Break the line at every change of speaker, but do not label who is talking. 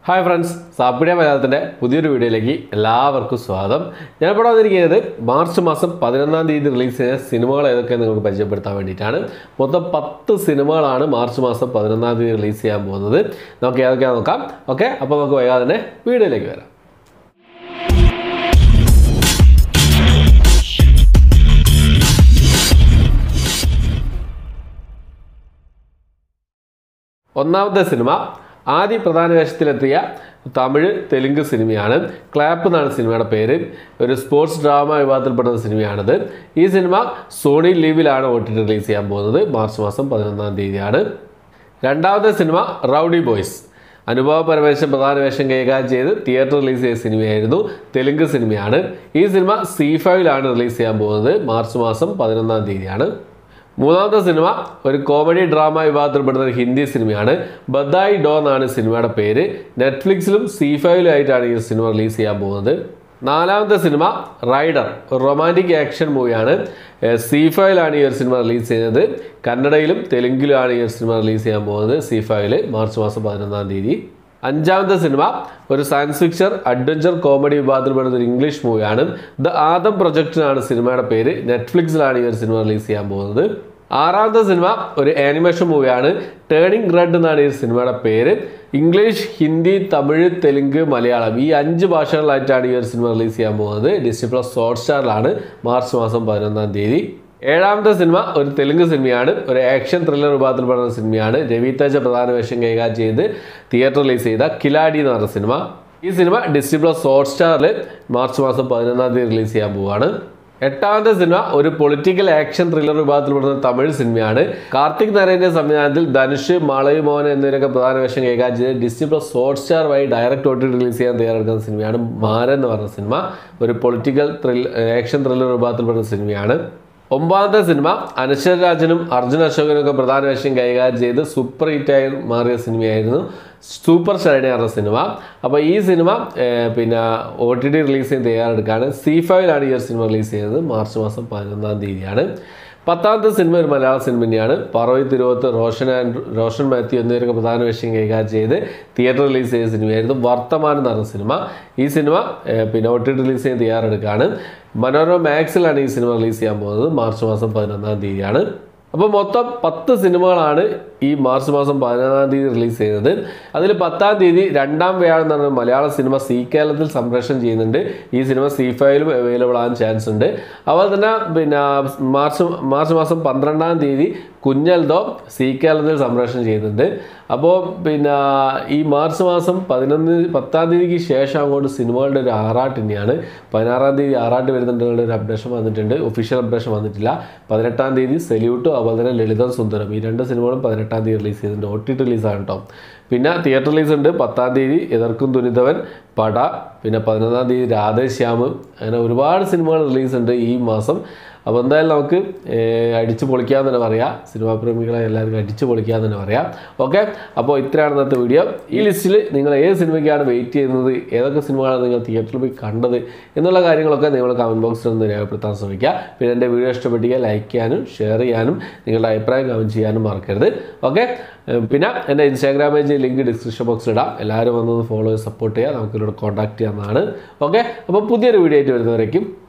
hi friends സാപ്പിടിയ മലയാളത്തിൻ്റെ പുതിയൊരു വീഡിയോയിലേക്ക് എല്ലാവർക്കും സ്വാഗതം ഞാനിപ്പോൾ വന്നിരിക്കുന്നത് മാർച്ച് മാസം പതിനൊന്നാം തീയതി റിലീസ് ചെയ്ത സിനിമകൾ ഏതൊക്കെ നിങ്ങൾക്ക് പരിചയപ്പെടുത്താൻ വേണ്ടിയിട്ടാണ് മൊത്തം പത്ത് സിനിമകളാണ് മാർച്ച് മാസം പതിനൊന്നാം തീയതി റിലീസ് ചെയ്യാൻ പോകുന്നത് നമുക്ക് ഏതൊക്കെയാണെന്ന് നോക്കാം ഓക്കെ അപ്പോൾ നമുക്ക് വൈകാതെ തന്നെ വീഡിയോയിലേക്ക് വരാം ഒന്നാമത്തെ സിനിമ ആദ്യ പ്രധാന വേഷത്തിലെത്തിയ തമിഴ് തെലുങ്ക് സിനിമയാണ് ക്ലാപ്പ് എന്നാണ് സിനിമയുടെ പേര് ഒരു സ്പോർട്സ് ഡ്രാമ വിഭാഗത്തിൽപ്പെടുന്ന സിനിമയാണിത് ഈ സിനിമ സോണി ലീവിലാണ് ഒ ടി റിലീസ് ചെയ്യാൻ പോകുന്നത് മാർച്ച് മാസം പതിനൊന്നാം തീയതിയാണ് രണ്ടാമത്തെ സിനിമ റൗഡി ബോയ്സ് അനുഭവ പരമേശ്വരൻ പ്രധാന വേഷം കൈകാര്യം ചെയ്ത് തിയേറ്റർ റിലീസ് ചെയ്ത സിനിമയായിരുന്നു തെലുങ്ക് സിനിമയാണ് ഈ സിനിമ സി ഫൈവിലാണ് റിലീസ് ചെയ്യാൻ പോകുന്നത് മാർച്ച് മാസം പതിനൊന്നാം തീയതിയാണ് മൂന്നാമത്തെ സിനിമ ഒരു കോമഡി ഡ്രാമ വിഭാഗത്തിൽപ്പെടുന്ന ഒരു ഹിന്ദി സിനിമയാണ് ബദായി ഡോ എന്നാണ് സിനിമയുടെ പേര് നെറ്റ്ഫ്ലിക്സിലും സി ഫൈവിലും ആയിട്ടാണ് ഈ സിനിമ റിലീസ് ചെയ്യാൻ പോകുന്നത് നാലാമത്തെ സിനിമ റൈഡർ ഒരു റൊമാൻറ്റിക് ആക്ഷൻ മൂവിയാണ് സി ഫൈവിലാണ് ഈ ഒരു സിനിമ റിലീസ് ചെയ്യുന്നത് കന്നഡയിലും തെലുങ്കിലുമാണ് ഈ ഒരു സിനിമ റിലീസ് ചെയ്യാൻ പോകുന്നത് സി ഫൈവിൽ മാർച്ച് മാസം പതിനൊന്നാം തീയതി അഞ്ചാമത്തെ സിനിമ ഒരു സയൻസ് ഫിക്ഷൻ അഡ്വഞ്ചർ കോമഡി വിഭാഗത്തിൽപ്പെടുന്ന ഒരു ഇംഗ്ലീഷ് മൂവിയാണ് ദ ആദം പ്രൊജക്റ്റിനാണ് സിനിമയുടെ പേര് നെറ്റ്ഫ്ലിക്സിലാണ് ഈ ഒരു സിനിമ റിലീസ് ചെയ്യാൻ പോകുന്നത് ആറാമത്തെ സിനിമ ഒരു ആനിമേഷൻ മൂവിയാണ് ടേണിംഗ് റെഡ് എന്നാണ് ഈ സിനിമയുടെ പേര് ഇംഗ്ലീഷ് ഹിന്ദി തമിഴ് തെലുങ്ക് മലയാളം ഈ അഞ്ച് ഭാഷകളിലായിട്ടാണ് ഈ ഒരു സിനിമ റിലീസ് ചെയ്യാൻ പോകുന്നത് ഡിസ്നി പ്ലസ് ഹോട്ട് സ്റ്റാറിലാണ് മാർച്ച് മാസം പതിനൊന്നാം തീയതി ഏഴാമത്തെ സിനിമ ഒരു തെലുങ്ക് സിനിമയാണ് ഒരു ആക്ഷൻ ത്രില്ലർ വിഭാഗത്തിൽപ്പെടുന്ന സിനിമയാണ് രവി തേജ പ്രധാന വേഷം കൈകാര്യം ചെയ്ത് തിയേറ്റർ റിലീസ് ചെയ്ത കിലാഡി എന്ന് പറഞ്ഞ സിനിമ ഈ സിനിമ ഡിസ്നി പ്ലസ് ഹോട്ട് സ്റ്റാറിൽ മാർച്ച് മാസം പതിനൊന്നാം തീയതി റിലീസ് ചെയ്യാൻ പോവുകയാണ് എട്ടാമത്തെ സിനിമ ഒരു പൊളിറ്റിക്കൽ ആക്ഷൻ ത്രില്ലർ വിഭാഗത്തിൽപ്പെടുന്ന തമിഴ് സിനിമയാണ് കാർത്തിക് നരേന്റെ സംവിധാനത്തിൽ ധനുഷ് മാളവി മോഹൻ എന്നിവരൊക്കെ പ്രധാന വേഷം കൈകാര്യം ചെയ്ത് ഡിസ്നി പ്ലസ് ഹോട്ട് സ്റ്റാർ വഴി ഡയറക്റ്റ് ഓട്ടി റിലീസ് ചെയ്യാൻ തയ്യാറെടുക്കുന്ന സിനിമയാണ് മാരൻ എന്ന് പറഞ്ഞ സിനിമ ഒരു പൊളിറ്റിക്കൽ ത്രിൽ ആക്ഷൻ ത്രില്ലർ വിഭാഗത്തിൽപ്പെടുന്ന സിനിമയാണ് ഒമ്പതാമത്തെ സിനിമ അനശ്വര രാജനും അർജുൻ അശോകനും ഒക്കെ പ്രധാന വേഷം കൈകാര്യം ചെയ്ത് സൂപ്പർ ഹിറ്റായി മാറിയ സിനിമയായിരുന്നു സൂപ്പർ ഷൈനി പറഞ്ഞ സിനിമ അപ്പോൾ ഈ സിനിമ ഏർ, പിന്നെ ഒ ടി ടി റിലീസ് ചെയ്യാൻ തയ്യാറെടുക്കുകയാണ് സി ഫൈവിലാണ് ഈ ഒരു സിനിമ റിലീസ് ചെയ്യുന്നത് മാർച്ച് മാസം പതിനൊന്നാം തീയതിയാണ് പത്താമത്തെ സിനിമ ഒരു മലയാള സിനിമ തന്നെയാണ് പറവി തിരുവത്ത് റോഷൻ ആൻഡ് റോഷൻ മാത്യു എന്നിവരൊക്കെ പ്രധാന വേഷം കൈകാര്യം ചെയ്ത് തിയേറ്റർ റിലീസ് ചെയ്ത സിനിമയായിരുന്നു വർത്തമാനം എന്ന് പറഞ്ഞ സിനിമ ഈ സിനിമ ഏർ, പിന്നെ ഒ ടി ടി റിലീസ് ചെയ്യാൻ തയ്യാറെടുക്കുകയാണ് മനോരമ മാക്സിലാണ് ഈ സിനിമ റിലീസ് ചെയ്യാൻ പോകുന്നത് മാർച്ച് മാസം പതിനൊന്നാം തീയതിയാണ് അപ്പോൾ മൊത്തം പത്ത് സിനിമകളാണ് ഈ മാർച്ച് മാസം പതിനൊന്നാം തീയതി റിലീസ് ചെയ്യുന്നത് അതിൽ പത്താം തീയതി രണ്ടാം വ്യാഴം എന്ന് പറഞ്ഞ മലയാള സിനിമ സി കേരളത്തിൽ സംപ്രേഷണം ചെയ്യുന്നുണ്ട് ഈ സിനിമ സി ഫൈവിലും അവൈലബിൾ ആകാൻ ചാൻസ് ഉണ്ട് അതുപോലെ തന്നെ പിന്നെ മാർച്ച് മാർച്ച് മാസം പന്ത്രണ്ടാം തീയതി കുഞ്ഞൽദോ സി കേരളത്തിൽ സംപ്രേഷണം ചെയ്യുന്നുണ്ട് അപ്പോൾ പിന്നെ ഈ മാർച്ച് മാസം പതിനൊന്ന് പത്താം തീയതിക്ക് ശേഷം അങ്ങോട്ട് സിനിമകളുടെ ഒരു ആറാട്ട് തന്നെയാണ് പതിനാറാം തീയതി ആറാട്ട് വരുന്നുണ്ടെന്നുള്ള ഒരു അപ്ഡേഷൻ വന്നിട്ടുണ്ട് ഒഫീഷ്യൽ അപ്ഡേഷൻ വന്നിട്ടില്ല പതിനെട്ടാം തീയതി സെല്യൂട്ടും അതുപോലെ തന്നെ ലളിതം സുന്ദരം ഈ രണ്ട് സിനിമകളും പതിനെട്ടാം തീയതി റിലീസ് ചെയ്തിട്ടുണ്ട് ഒ ടി ടി റിലീസാണ് കേട്ടോ പിന്നെ തിയേറ്റർ റിലീസ് ഉണ്ട് പത്താം തീയതി എതിർക്കും ദുരിതവൻ പട പിന്നെ പതിനൊന്നാം തീയതി രാധേശ്യാം അങ്ങനെ ഒരുപാട് സിനിമകൾ റിലീസ് ഉണ്ട് ഈ മാസം അപ്പോൾ എന്തായാലും നമുക്ക് ഏർ, അടിച്ച് പൊളിക്കാൻ തന്നെ പറയാം സിനിമാ പ്രേമികളെ എല്ലാവർക്കും അടിച്ച് പൊളിക്കാൻ തന്നെ പറയാം ഓക്കെ അപ്പോൾ ഇത്രയാണ് ഇന്നത്തെ വീഡിയോ ഈ ലിസ്റ്റിൽ നിങ്ങൾ ഏത് സിനിമയ്ക്കാണ് വെയിറ്റ് ചെയ്യുന്നത് ഏതൊക്കെ സിനിമകളാണ് നിങ്ങൾ തിയേറ്ററിൽ പോയി കണ്ടത് എന്നുള്ള കാര്യങ്ങളൊക്കെ നിങ്ങൾ കമൻറ്റ് ബോക്സിൽ ഒന്ന് രേഖപ്പെടുത്താൻ ശ്രമിക്കുക പിന്നെ എൻ്റെ വീഡിയോ ഇഷ്ടപ്പെട്ടിയാൽ ലൈക്ക് ചെയ്യാനും ഷെയർ ചെയ്യാനും നിങ്ങളുടെ അഭിപ്രായം കമൻറ്റ് ചെയ്യാനും മറക്കരുത് ഓക്കെ പിന്നെ എൻ്റെ ഇൻസ്റ്റാഗ്രാം പേജ് ലിങ്ക് ഡിസ്ക്രിപ്ഷൻ ബോക്സിൽ ഇടാം എല്ലാവരും വന്നത് ഫോളോ സപ്പോർട്ട് ചെയ്യുക നമുക്കിവിടെ കോൺടാക്ട് ചെയ്യാവുന്നതാണ് ഓക്കെ അപ്പോൾ പുതിയൊരു വീഡിയോ ആയിട്ട് വരുന്നവരേക്കും